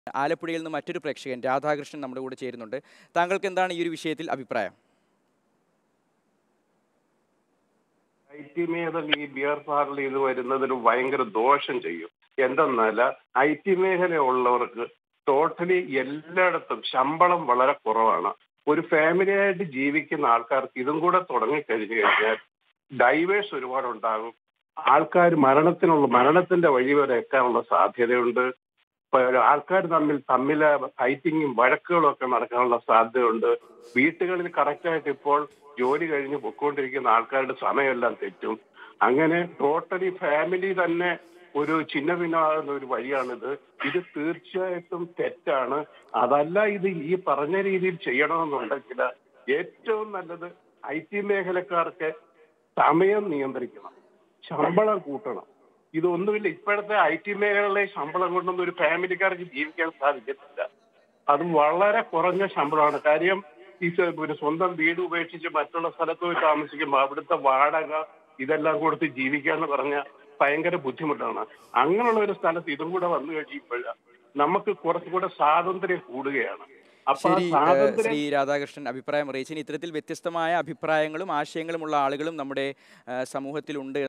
ആലപ്പുഴയിൽ നിന്ന് മറ്റൊരു പ്രേക്ഷകൻ രാധാകൃഷ്ണൻ നമ്മുടെ കൂടെ ചേരുന്നുണ്ട് താങ്കൾക്ക് എന്താണ് ഈ ഒരു വിഷയത്തിൽ അഭിപ്രായം ഐ ടി മേഖല ഈ ബിയർ പാർലർ ഇത് വരുന്നതിന് ഭയങ്കര ദോഷം ചെയ്യും എന്തെന്നാൽ ഐ ടി മേഖലയുള്ളവർക്ക് ടോട്ടലി എല്ലായിടത്തും ശമ്പളം വളരെ കുറവാണ് ഒരു ഫാമിലി ആയിട്ട് ജീവിക്കുന്ന ആൾക്കാർക്ക് ഇതും കൂടെ തുടങ്ങിക്കഴിഞ്ഞു കഴിഞ്ഞാൽ ഡൈവേഴ്സ് ഒരുപാട് ഉണ്ടാകും ആൾക്കാർ മരണത്തിനുള്ള മരണത്തിന്റെ വഴി വരെ എത്താനുള്ള സാധ്യതയുണ്ട് ആൾക്കാർ തമ്മിൽ തമ്മിലെ ഫൈറ്റിങ്ങും വഴക്കുകളും ഒക്കെ നടക്കാനുള്ള സാധ്യതയുണ്ട് വീട്ടുകളിൽ കറക്റ്റായിട്ട് ഇപ്പോൾ ജോലി കഴിഞ്ഞ് പൊക്കോണ്ടിരിക്കുന്ന ആൾക്കാരുടെ സമയമെല്ലാം തെറ്റും അങ്ങനെ ടോട്ടലി ഫാമിലി തന്നെ ഒരു ചിന്ന ഭിന്നമാകുന്ന ഒരു വഴിയാണിത് ഇത് തീർച്ചയായിട്ടും തെറ്റാണ് അതല്ല ഇത് ഈ പറഞ്ഞ രീതിയിൽ ചെയ്യണമെന്നുണ്ടെങ്കിൽ ഏറ്റവും നല്ലത് ഐ ടി മേഖലക്കാർക്ക് സമയം നിയന്ത്രിക്കണം ശമ്പളം കൂട്ടണം ഇതൊന്നുമില്ല ഇപ്പോഴത്തെ ഐ ടി മേഖലയിലെ ശമ്പളം കൊണ്ടൊന്നും ഒരു ഫാമിലിക്കാർക്ക് ജീവിക്കാൻ സാധിക്കത്തില്ല അത് വളരെ കുറഞ്ഞ ശമ്പളമാണ് കാര്യം ഈ സ- പിന്നെ സ്വന്തം വീട് ഉപേക്ഷിച്ച് മറ്റുള്ള സ്ഥലത്ത് പോയി താമസിക്കുമ്പോൾ അവിടുത്തെ വാടക ഇതെല്ലാം കൊടുത്ത് ജീവിക്കാന്ന് പറഞ്ഞ ഭയങ്കര ബുദ്ധിമുട്ടാണ് അങ്ങനെയുള്ള ഒരു സ്ഥലത്ത് ഇതും കൂടെ വന്നു കഴിയുമ്പോൾ നമുക്ക് കുറച്ചുകൂടെ സ്വാതന്ത്ര്യം കൂടുകയാണ് അപ്പൊ ആ ശരി ഏഹ്, സ്വാതന്ത്ര്യം ശ്രീ രാധാകൃഷ്ണൻ അഭിപ്രായം അറിയിച്ചതിന് ഇത്തരത്തിൽ വ്യത്യസ്തമായ അഭിപ്രായങ്ങളും ആശയങ്ങളുമുള്ള ആളുകളും നമ്മുടെ ഏഹ്, സമൂഹത്തിലുണ്ട്